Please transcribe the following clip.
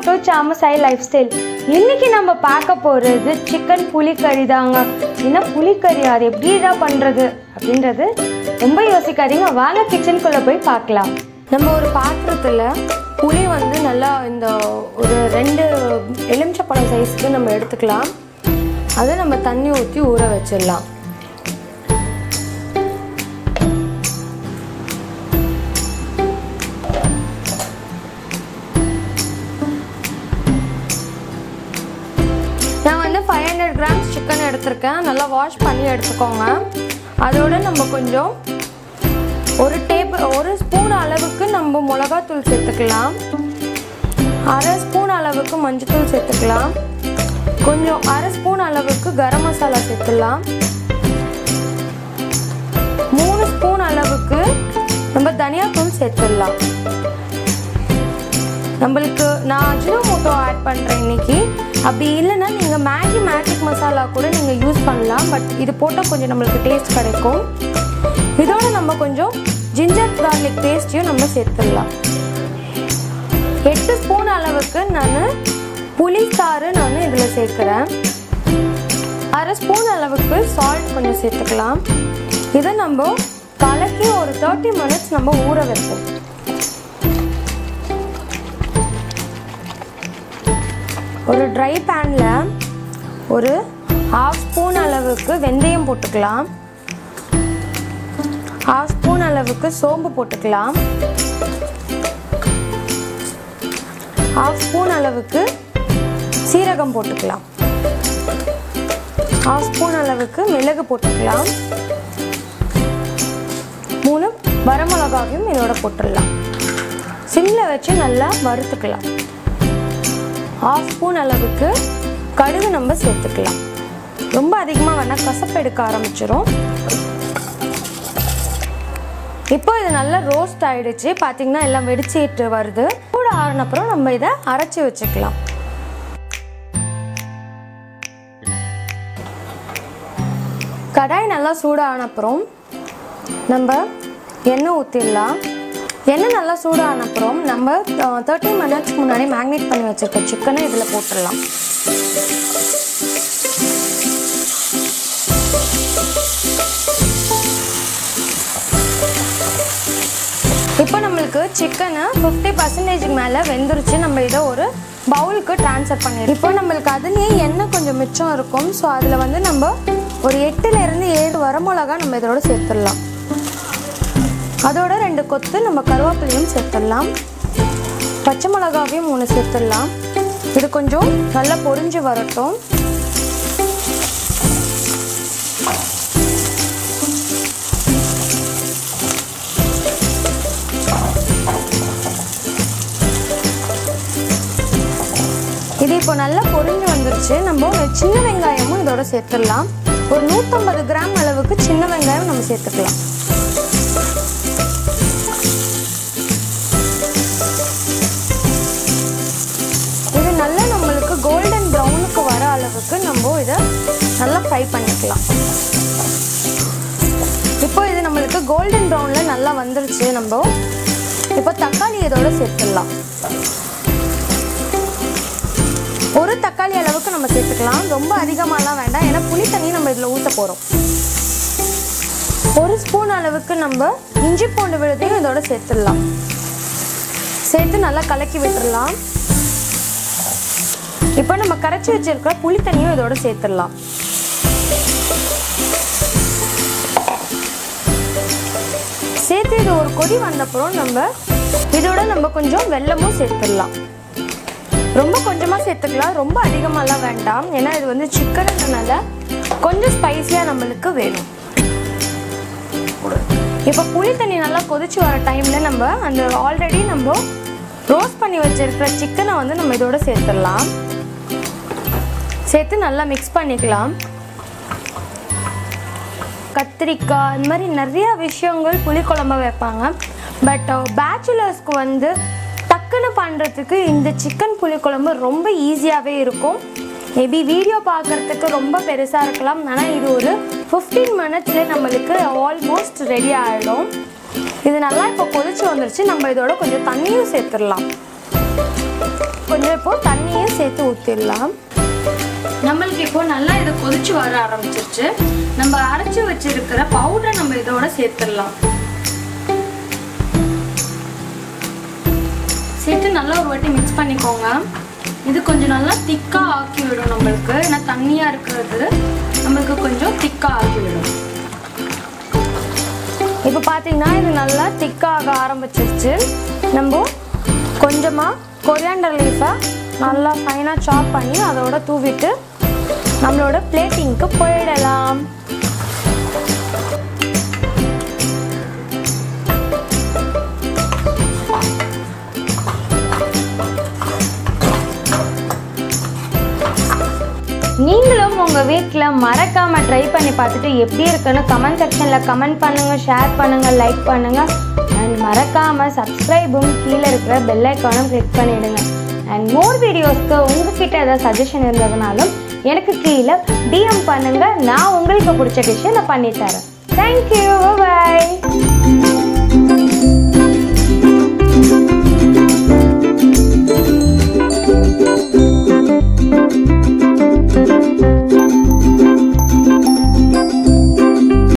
to சாமசாய் life style இன்னைக்கு நம்ம பார்க்க போகிறது சிக்கன் புளிக்கறி தாங்க என்ன புளிக்கறி அது எப்படிடா பண்ணுறது அப்படின்றது ரொம்ப யோசிக்காதீங்க வாங்க கிச்சனுக்குள்ளே போய் பார்க்கலாம் நம்ம ஒரு பாத்திரத்தில் புளி வந்து நல்லா இந்த ஒரு ரெண்டு எலுமிச்சப்பழம் சைஸ்க்கு நம்ம எடுத்துக்கலாம் அதை நம்ம தண்ணி ஊற்றி ஊற வச்சிடலாம் நான் வந்து ஃபைவ் ஹண்ட்ரட் கிராம்ஸ் சிக்கன் எடுத்திருக்கேன் நல்லா வாஷ் பண்ணி எடுத்துக்கோங்க அதோட நம்ம கொஞ்சம் ஒரு டேபிள் ஒரு ஸ்பூன் அளவுக்கு நம்ம மிளகாத்தூள் சேர்த்துக்கலாம் அரை ஸ்பூன் அளவுக்கு மஞ்சத்தூள் சேர்த்துக்கலாம் கொஞ்சம் அரை ஸ்பூன் அளவுக்கு கரம் மசாலா சேர்த்துக்கலாம் மூணு ஸ்பூன் அளவுக்கு நம்ம தனியாத்தூள் சேர்த்துடலாம் நம்மளுக்கு நான் அஜினோமோட்டோ ஆட் பண்ணுறேன் இன்னைக்கு அப்படி இல்லைன்னா நீங்கள் மேகி மேஜிக் மசாலா கூட நீங்கள் யூஸ் பண்ணலாம் பட் இது போட்டால் கொஞ்சம் நம்மளுக்கு டேஸ்ட் கிடைக்கும் இதோட நம்ம கொஞ்சம் ஜிஞ்சர் கார்லிக் பேஸ்ட்டையும் நம்ம சேர்த்துடலாம் எட்டு ஸ்பூன் அளவுக்கு நான் புளி சாறு நான் இதில் சேர்க்குறேன் அரை ஸ்பூன் அளவுக்கு சால்ட் கொஞ்சம் சேர்த்துக்கலாம் இதை நம்ம கலக்கி ஒரு தேர்ட்டி மினிட்ஸ் நம்ம ஊற வைப்போம் ஒரு ட்ரை பேனில் ஒரு ஹாஃப் ஸ்பூன் அளவுக்கு வெந்தயம் போட்டுக்கலாம் ஹாஃப் ஸ்பூன் அளவுக்கு சோம்பு போட்டுக்கலாம் ஹாஃப் ஸ்பூன் அளவுக்கு சீரகம் போட்டுக்கலாம் ஹாஃப் ஸ்பூன் அளவுக்கு மிளகு போட்டுக்கலாம் மூணு வரமிளகாவையும் இதோட போட்டுடலாம் சிம்மில் வச்சு நல்லா வறுத்துக்கலாம் ஹாஃப் ஸ்பூன் அளவுக்கு கடுகு நம்ம சேர்த்துக்கலாம் ரொம்ப அதிகமாக வேணால் கசப்பு எடுக்க ஆரம்பிச்சிரும் இப்போ இது நல்லா ரோஸ்ட் ஆயிடுச்சு பார்த்தீங்கன்னா எல்லாம் வெடிச்சிட்டு வருது கூட ஆறினப்புறம் நம்ம இதை அரைச்சி வச்சுக்கலாம் கடாய் நல்லா சூடான அப்புறம் நம்ம எண்ணெய் ஊற்றிடலாம் எண்ணெய் நல்லா சூடான அப்புறம் நம்ம தேர்ட்டி மினிட்ஸ் முன்னாடி மேக்னேட் பண்ணி வச்சுருக்க சிக்கனை இதில் போட்டுடலாம் இப்போ நம்மளுக்கு சிக்கனு ஃபிஃப்டி பர்சன்டேஜுக்கு மேலே வெந்துருச்சு நம்ம இதை ஒரு பவுலுக்கு ட்ரான்ஸ்ஃபர் பண்ணிடுறோம் இப்போ நம்மளுக்கு அதுலேயே எண்ணெய் கொஞ்சம் மிச்சம் இருக்கும் ஸோ அதில் வந்து நம்ம ஒரு எட்டுலேருந்து ஏழு வரமிளகா நம்ம இதோட சேர்த்துடலாம் அதோட ரெண்டு கொத்து நம்ம கருவேப்பிலையும் சேர்த்துடலாம் பச்சை மிளகாவையும் மூணு சேர்த்துடலாம் இது கொஞ்சம் நல்லா பொரிஞ்சு வரட்டும் இது இப்போ நல்லா பொரிஞ்சு வந்துருச்சு நம்ம ஒரு சின்ன வெங்காயமும் இதோட சேர்த்துடலாம் ஒரு நூற்றம்பது கிராம் அளவுக்கு சின்ன வெங்காயம் நம்ம சேர்த்துக்கலாம் இது நல்லா நம்மளுக்கு கோல்டன் ப்ரௌனுக்கு வர அளவுக்கு நம்ம இதை நல்லா ஃப்ரை பண்ணிக்கலாம் இப்போ இது நம்மளுக்கு கோல்டன் ப்ரௌனில் நல்லா வந்துருச்சு நம்ம இப்போ தக்காளி இதோட சேர்த்துடலாம் ஒரு தக்காளி அளவுக்கு நம்ம சேர்த்துக்கலாம் ரொம்ப அதிகமாகலாம் வேண்டாம் ஏன்னா புளி தண்ணி நம்ம இதில் ஊற்ற போகிறோம் ஒரு ஸ்பூன் அளவுக்கு நம்ம இஞ்சி பூண்டு விழுதையும் இதோட சேர்த்துடலாம் சேர்த்து நல்லா கலக்கி விட்டுடலாம் இப்போ நம்ம கரைச்சி வச்சிருக்கிற புளி தண்ணியும் இதோட சேர்த்துடலாம் சேர்த்து இது ஒரு கொதி வந்தப்புறம் நம்ம இதோட நம்ம கொஞ்சம் வெல்லமும் சேர்த்துடலாம் ரொம்ப கொஞ்சமாக சேர்த்துக்கலாம் ரொம்ப அதிகமாகலாம் வேண்டாம் ஏன்னா இது வந்து சிக்கனுன்றனால கொஞ்சம் ஸ்பைஸியாக நம்மளுக்கு வேணும் இப்போ புளி தண்ணி நல்லா கொதிச்சு வர டைமில் நம்ம அந்த ஆல்ரெடி நம்ம ரோஸ்ட் பண்ணி வச்சிருக்கிற சிக்கனை வந்து நம்ம இதோட சேர்த்துடலாம் சேர்த்து நல்லா மிக்ஸ் பண்ணிக்கலாம் கத்திரிக்காய் இந்த மாதிரி நிறைய விஷயங்கள் புளிக்குழம்பு வைப்பாங்க பட் பேச்சுலர்ஸ்க்கு வந்து டக்குன்னு பண்ணுறதுக்கு இந்த சிக்கன் புளிக்குழம்பு ரொம்ப ஈஸியாகவே இருக்கும் மேபி வீடியோ பார்க்குறதுக்கு ரொம்ப பெருசாக இருக்கலாம் ஆனால் இது ஒரு ஃபிஃப்டீன் மினிட்ஸ்லேயே நம்மளுக்கு ஆல்மோஸ்ட் ரெடி ஆகிடும் இது நல்லா இப்போ கொதிச்சு வந்துருச்சு நம்ம இதோட கொஞ்சம் தண்ணியும் சேர்த்துடலாம் கொஞ்சம் இப்போ தண்ணியும் சேர்த்து ஊற்றிடலாம் நம்மளுக்கு இப்போ நல்லா இது கொதிச்சு வர ஆரம்பிச்சிருச்சு நம்ம அரைச்சி வச்சிருக்கிற பவுடர் நம்ம இதோட சேர்த்துடலாம் சேர்த்து நல்லா ஒரு வாட்டி மிக்ஸ் பண்ணிக்கோங்க இது கொஞ்சம் நல்லா திக்காக ஆக்கி விடும் நம்மளுக்கு ஏன்னா தண்ணியாக இருக்கிறது நம்மளுக்கு கொஞ்சம் திக்காக ஆக்கி விடும் இப்போ பார்த்தீங்கன்னா இது நல்லா திக்காக ஆரம்பிச்சிருச்சு நம்ம கொஞ்சமாக கொரியாண்டர் லீஃபை நல்லா ஃபைனாக சாப் பண்ணி அதோட தூவிட்டு நம்மளோட பிளேட்டிங்க்கு போயிடலாம் நீங்களும் உங்கள் வீட்டில் மறக்காமல் ட்ரை பண்ணி பார்த்துட்டு எப்படி இருக்குன்னு கமெண்ட் செக்ஷனில் கமெண்ட் பண்ணுங்கள் ஷேர் பண்ணுங்கள் லைக் பண்ணுங்கள் அண்ட் மறக்காமல் சப்ஸ்கிரைபும் கீழே இருக்கிற பெல் ஐக்கானும் கிளிக் பண்ணிவிடுங்க அண்ட் மோர் வீடியோஸ்க்கு உங்ககிட்ட ஏதாவது சஜஷன் இருந்ததுனாலும் எனக்கு கீழே டிஎம் பண்ணுங்கள் நான் உங்களுக்கு பிடிச்ச டிஷ்ஷை நான் பண்ணித்தரேன் தேங்க்யூ பாய்